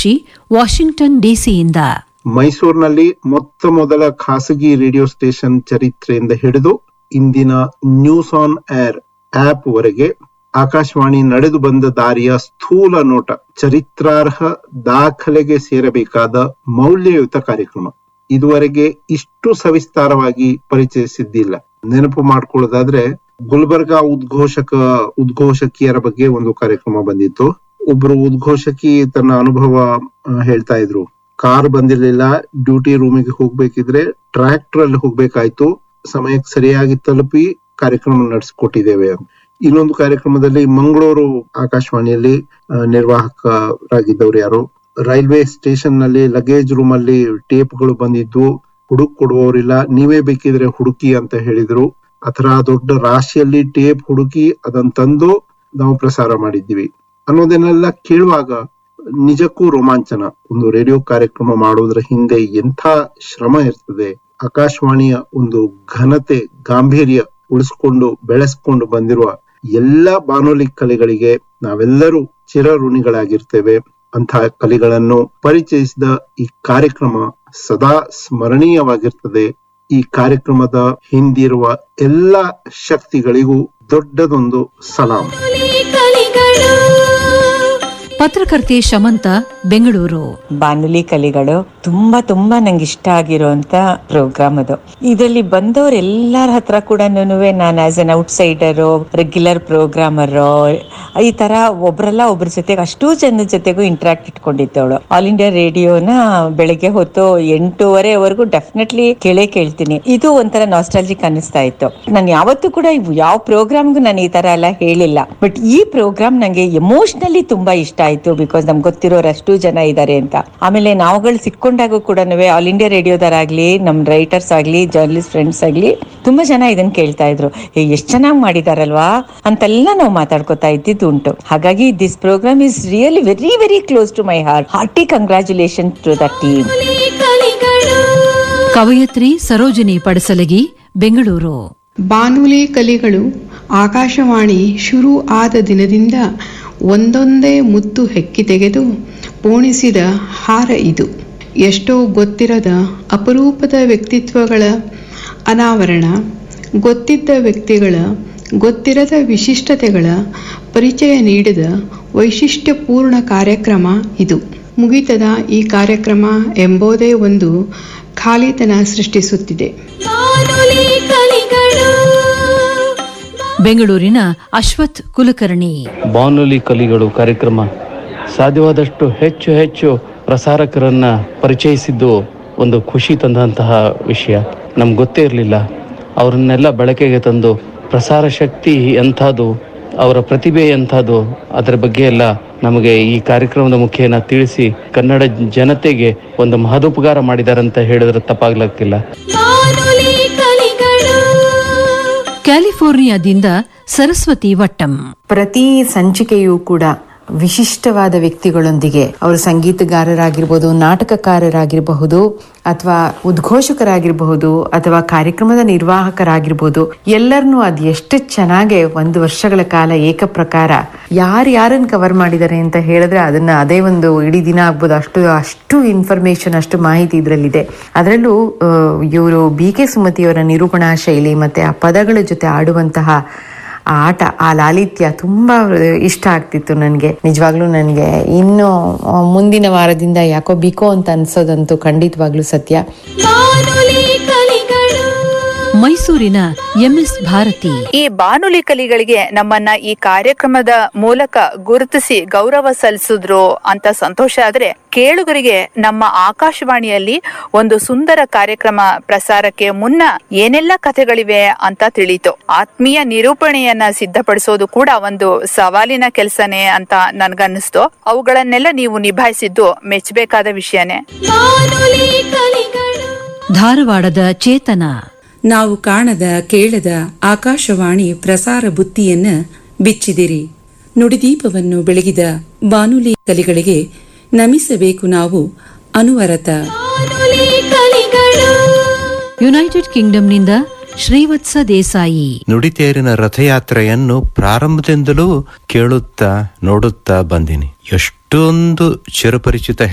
Joshi Washington ಡಿಸಿಯಿಂದ ಮೈಸೂರಿನಲ್ಲಿ ಮೊತ್ತ ಮೊದಲ ಖಾಸಗಿ ರೇಡಿಯೋ ಸ್ಟೇಷನ್ ಚರಿತ್ರೆಯಿಂದ ಹಿಡಿದು ಇಂದಿನ ನ್ಯೂಸ್ ಆನ್ ಏರ್ ಆಪ್ ವರೆಗೆ ಆಕಾಶವಾಣಿ ನಡೆದು ಬಂದ ದಾರಿಯ ಸ್ಥೂಲ ನೋಟ ಚರಿತ್ರಾರ್ಹ ದಾಖಲೆಗೆ ಸೇರಬೇಕಾದ ಮೌಲ್ಯಯುತ ಕಾರ್ಯಕ್ರಮ ಇದುವರೆಗೆ ಇಷ್ಟು ಸವಿಸ್ತಾರವಾಗಿ ಪರಿಚಯಿಸಿದ್ದಿಲ್ಲ ನೆನಪು ಮಾಡ್ಕೊಳ್ಳೋದಾದ್ರೆ ಗುಲ್ಬರ್ಗಾ ಉದ್ಘೋಷಕ ಉದ್ಘೋಷಕಿಯರ ಬಗ್ಗೆ ಒಂದು ಕಾರ್ಯಕ್ರಮ ಬಂದಿತ್ತು ಒಬ್ರು ಉದ್ಘೋಷಕಿ ತನ್ನ ಅನುಭವ ಆ, ಹೇಳ್ತಾ ಇದ್ರು ಕಾರ್ ಬಂದಿರ್ಲಿಲ್ಲ ಡ್ಯೂಟಿ ರೂಮಿಗೆ ಹೋಗ್ಬೇಕಿದ್ರೆ ಟ್ರ್ಯಾಕ್ಟರ್ ಅಲ್ಲಿ ಹೋಗ್ಬೇಕಾಯ್ತು ಸಮಯಕ್ಕೆ ಸರಿಯಾಗಿ ತಲುಪಿ ಕಾರ್ಯಕ್ರಮ ನಡೆಸ್ಕೊಟ್ಟಿದ್ದೇವೆ ಅಂತ. ಇನ್ನೊಂದು ಕಾರ್ಯಕ್ರಮದಲ್ಲಿ ಮಂಗಳೂರು ಆಕಾಶವಾಣಿಯಲ್ಲಿ ಆ, ನಿರ್ವಾಹಕರಾಗಿದ್ದವ್ರು ಯಾರು ರೈಲ್ವೆ ಸ್ಟೇಷನ್ ನಲ್ಲಿ ಲಗೇಜ್ ರೂಮ್ ಅಲ್ಲಿ ಟೇಪ್ಗಳು ಬಂದಿದ್ವು ಹುಡುಕ್ ಕೊಡುವವರಿಲ್ಲ ನೀವೇ ಬೇಕಿದ್ರೆ ಹುಡುಕಿ ಅಂತ ಹೇಳಿದ್ರು ಆತರ ದೊಡ್ಡ ರಾಶಿಯಲ್ಲಿ ಟೇಪ್ ಹುಡುಕಿ ಅದನ್ನ ತಂದು ನಾವು ಪ್ರಸಾರ ಮಾಡಿದ್ವಿ ಅನ್ನೋದನ್ನೆಲ್ಲ ಕೇಳುವಾಗ ನಿಜಕ್ಕೂ ರೋಮಾಂಚನ ಒಂದು ರೇಡಿಯೋ ಕಾರ್ಯಕ್ರಮ ಮಾಡೋದ್ರ ಹಿಂದೆ ಎಂಥ ಶ್ರಮ ಇರ್ತದೆ ಆಕಾಶವಾಣಿಯ ಒಂದು ಘನತೆ ಗಾಂಭೀರ್ಯ ಉಳಿಸ್ಕೊಂಡು ಬೆಳೆಸ್ಕೊಂಡು ಬಂದಿರುವ ಎಲ್ಲ ಬಾನುಲಿ ಕಲೆಗಳಿಗೆ ನಾವೆಲ್ಲರೂ ಚಿರಋಣಿಗಳಾಗಿರ್ತೇವೆ ಅಂತಹ ಕಲೆಗಳನ್ನು ಪರಿಚಯಿಸಿದ ಈ ಕಾರ್ಯಕ್ರಮ ಸದಾ ಸ್ಮರಣೀಯವಾಗಿರ್ತದೆ ಈ ಕಾರ್ಯಕ್ರಮದ ಹಿಂದಿರುವ ಎಲ್ಲ ಶಕ್ತಿಗಳಿಗೂ ದೊಡ್ಡದೊಂದು ಸಲಾಂ ಪತ್ರಕರ್ತೆ ಶಮಂತ ಬೆಂಗಳೂರು ಬಾನುಲಿ ಕಲಿಗಳು ತುಂಬಾ ತುಂಬಾ ನಂಗೆ ಇಷ್ಟ ಆಗಿರುವಂತ ಪ್ರೋಗ್ರಾಮ್ ಅದು ಇದರಲ್ಲಿ ಬಂದವ್ರ ಎಲ್ಲರ ಹತ್ರ ಕೂಡ ನಾನು ಆಸ್ ಅನ್ ಔಟ್ಸೈಡರು ರೆಗ್ಯುಲರ್ ಪ್ರೋಗ್ರಾಮರ್ ಈ ತರ ಒಬ್ರಲ್ಲ ಒಬ್ರ ಜೊತೆಗೆ ಅಷ್ಟೂ ಜನದ ಜೊತೆಗೂ ಇಂಟ್ರಾಕ್ಟ್ ಇಟ್ಕೊಂಡಿದ್ದವಳು ಆಲ್ ಇಂಡಿಯಾ ರೇಡಿಯೋನ ಬೆಳಗ್ಗೆ ಹೊತ್ತು ಎಂಟೂವರೆವರೆಗೂ ಡೆಫಿನೆಟ್ಲಿ ಕೇಳೇ ಕೇಳ್ತೀನಿ ಇದು ಒಂಥರ ನಾಸ್ಟಾಲಜಿಕ್ ಅನಿಸ್ತಾ ಇತ್ತು ನಾನು ಯಾವತ್ತೂ ಕೂಡ ಇವ್ ಯಾವ ಪ್ರೋಗ್ರಾಮ್ಗೂ ನಾನು ಈ ತರ ಎಲ್ಲ ಹೇಳಿಲ್ಲ ಬಟ್ ಈ ಪ್ರೋಗ್ರಾಮ್ ನಂಗೆ ಎಮೋಷನಲಿ ತುಂಬಾ ಇಷ್ಟ ಆಯ್ತು ಬಿಕಾಸ್ ನಮ್ಗೆ ಗೊತ್ತಿರೋರು ಅಷ್ಟು ಜನ ಇದ್ದಾರೆ ಅಂತ ಆಮೇಲೆ ನಾವುಗಳು ಸಿಕ್ಕೊಂಡಾಗ ಕೂಡ ಆಲ್ ಇಂಡಿಯಾ ರೇಡಿಯೋದರಾಗ್ಲಿ ನಮ್ ರೈಟರ್ಸ್ ಆಗ್ಲಿ ಜರ್ನಲಿಸ್ಟ್ ಫ್ರೆಂಡ್ಸ್ ಆಗ್ಲಿ ತುಂಬಾ ಜನ ಇದನ್ನ ಕೇಳ್ತಾ ಇದ್ರು ಏ ಎಷ್ಟ್ ಚೆನ್ನಾಗಿ ಮಾಡಿದಾರಲ್ವಾ ಅಂತೆಲ್ಲ ನಾವು ಮಾತಾಡ್ಕೊತಾ ಇದ್ದಿದ್ದು ಉಂಟು ಹಾಗಾಗಿ this programme is really very very close to my heart hearty congratulation to the team ಕವಯತ್ರಿ ಸರೋಜಿನಿ ಪಡಸಲಗಿ ಬೆಂಗಳೂರು ಬಾನುಲಿ ಕಲಿಗಳು ಆಕಾಶವಾಣಿ ಶುರು ಆದ ದಿನದಿಂದ ಒಂದೊಂದೇ ಮುತ್ತು ಹೆಕ್ಕಿ ತೆಗೆದು ಪೋಣಿಸಿದ ಹಾರ ಇದು ಎಷ್ಟೋ ಗೊತ್ತಿರದ ಅಪರೂಪದ ವ್ಯಕ್ತಿತ್ವಗಳ ಅನಾವರಣ ಗೊತ್ತಿದ್ದ ವ್ಯಕ್ತಿಗಳ ಗೊತ್ತಿರದ ವಿಶಿಷ್ಟತೆಗಳ ಪರಿಚಯ ನೀಡಿದ ವೈಶಿಷ್ಟ್ಯಪೂರ್ಣ ಕಾರ್ಯಕ್ರಮ ಇದು ಮುಗಿತದ ಈ ಕಾರ್ಯಕ್ರಮ ಎಂಬುದೇ ಒಂದು ಖಾಲಿತನ ಸೃಷ್ಟಿಸುತ್ತಿದೆ ಬೆಂಗಳೂರಿನ ಅಶ್ವಥ್ ಕುಲಕರ್ಣಿ ಬಾನುಲಿ ಕಲಿಗಳು ಕಾರ್ಯಕ್ರಮ ಸಾಧ್ಯವಾದಷ್ಟು ಹೆಚ್ಚು ಹೆಚ್ಚು ಪ್ರಸಾರಕರನ್ನ ಪರಿಚಯಿಸಿದ್ದು ಒಂದು ಖುಷಿ ತಂದಂತಹ ವಿಷಯ ನಮ್ಗೆ ಗೊತ್ತೇ ಇರಲಿಲ್ಲ ಅವರನ್ನೆಲ್ಲ ಬೆಳಕಿಗೆ ತಂದು ಪ್ರಸಾರ ಶಕ್ತಿ ಎಂಥದ್ದು ಅವರ ಪ್ರತಿಭೆ ಎಂಥದ್ದು ಅದರ ಬಗ್ಗೆ ಎಲ್ಲ ನಮಗೆ ಈ ಕಾರ್ಯಕ್ರಮದ ಮುಖೇನ ತಿಳಿಸಿ ಕನ್ನಡ ಜನತೆಗೆ ಒಂದು ಮಹದುಪಕಾರ ಮಾಡಿದಾರಂತ ಹೇಳಿದ್ರೆ ತಪ್ಪಾಗ್ಲಕ್ಕಿಲ್ಲ ಕ್ಯಾಲಿಫೋರ್ನಿಯಾದಿಂದ ಸರಸ್ವತಿ ವಟ್ಟಂ ಪ್ರತಿ ಸಂಚಿಕೆಯೂ ಕೂಡ ವಿಶಿಷ್ಟವಾದ ವ್ಯಕ್ತಿಗಳೊಂದಿಗೆ ಅವರು ಸಂಗೀತಗಾರರಾಗಿರ್ಬೋದು ನಾಟಕಕಾರರಾಗಿರಬಹುದು ಅಥವಾ ಉದ್ಘೋಷಕರಾಗಿರಬಹುದು ಅಥವಾ ಕಾರ್ಯಕ್ರಮದ ನಿರ್ವಾಹಕರಾಗಿರ್ಬೋದು ಎಲ್ಲರನ್ನೂ ಅದು ಎಷ್ಟು ಚೆನ್ನಾಗಿ ಒಂದು ವರ್ಷಗಳ ಕಾಲ ಏಕಪ್ರಕಾರ ಯಾರು ಯಾರನ್ನು ಕವರ್ ಮಾಡಿದ್ದಾರೆ ಅಂತ ಹೇಳಿದ್ರೆ ಅದನ್ನ ಅದೇ ಒಂದು ಇಡೀ ದಿನ ಆಗ್ಬೋದು ಅಷ್ಟು ಅಷ್ಟು ಇನ್ಫಾರ್ಮೇಶನ್ ಅಷ್ಟು ಮಾಹಿತಿ ಇದರಲ್ಲಿದೆ ಅದರಲ್ಲೂ ಇವರು ಬಿ ಕೆ ಸುಮತಿಯವರ ನಿರೂಪಣಾ ಶೈಲಿ ಮತ್ತೆ ಆ ಪದಗಳ ಜೊತೆ ಆಡುವಂತಹ ಆ ಆಟ ಆ ಲಾಲಿತ್ಯ ತುಂಬಾ ಇಷ್ಟ ಆಗ್ತಿತ್ತು ನನಗೆ ನಿಜವಾಗ್ಲೂ ನನಗೆ ಇನ್ನು ಆ, ಮುಂದಿನ ವಾರದಿಂದ ಯಾಕೋ ಬಿಕೋ ಅಂತ ಅನ್ಸೋದಂತೂ ಖಂಡಿತವಾಗ್ಲೂ ಸತ್ಯ ಮೈಸೂರಿನ ಎಂಎಸ್ ಭಾರತಿ ಈ ಬಾನುಲಿ ಕಲಿಗಳಿಗೆ ನಮ್ಮನ್ನ ಈ ಕಾರ್ಯಕ್ರಮದ ಮೂಲಕ ಗುರುತಿಸಿ ಗೌರವ ಸಲ್ಲಿಸಿದ್ರು ಅಂತ ಸಂತೋಷ ಆದ್ರೆ ಕೇಳುಗರಿಗೆ ನಮ್ಮ ಆಕಾಶವಾಣಿಯಲ್ಲಿ ಒಂದು ಸುಂದರ ಕಾರ್ಯಕ್ರಮ ಪ್ರಸಾರಕ್ಕೆ ಮುನ್ನ ಏನೆಲ್ಲ ಕಥೆಗಳಿವೆ ಅಂತ ತಿಳಿತು ಆತ್ಮೀಯ ನಿರೂಪಣೆಯನ್ನ ಸಿದ್ಧಪಡಿಸೋದು ಕೂಡ ಒಂದು ಸವಾಲಿನ ಕೆಲಸನೇ ಅಂತ ನನ್ಗನ್ನಿಸ್ತು ಅವುಗಳನ್ನೆಲ್ಲ ನೀವು ನಿಭಾಯಿಸಿದ್ದು ಮೆಚ್ಚಬೇಕಾದ ವಿಷಯನೇ ಧಾರವಾಡದ ಚೇತನ ನಾವು ಕಾಣದ ಕೇಳದ ಆಕಾಶವಾಣಿ ಪ್ರಸಾರ ಬುತ್ತಿಯನ್ನ ಬಿಚ್ಚಿದಿರಿ ನುಡಿದೀಪವನ್ನು ಬೆಳಗಿದ ಬಾನುಲಿ ಕಲಿಗಳಿಗೆ ನಮಿಸಬೇಕು ನಾವು ಅನುವರತ ಯುನೈಟೆಡ್ ಕಿಂಗ್ಡಂನಿಂದ ಶ್ರೀವತ್ಸ ದೇಸಾಯಿ ನುಡಿತೇರಿನ ರಥಯಾತ್ರೆಯನ್ನು ಪ್ರಾರಂಭದಿಂದಲೂ ಕೇಳುತ್ತಾ ನೋಡುತ್ತಾ ಬಂದಿನಿ ಎಷ್ಟೊಂದು ಚಿರಪರಿಚಿತ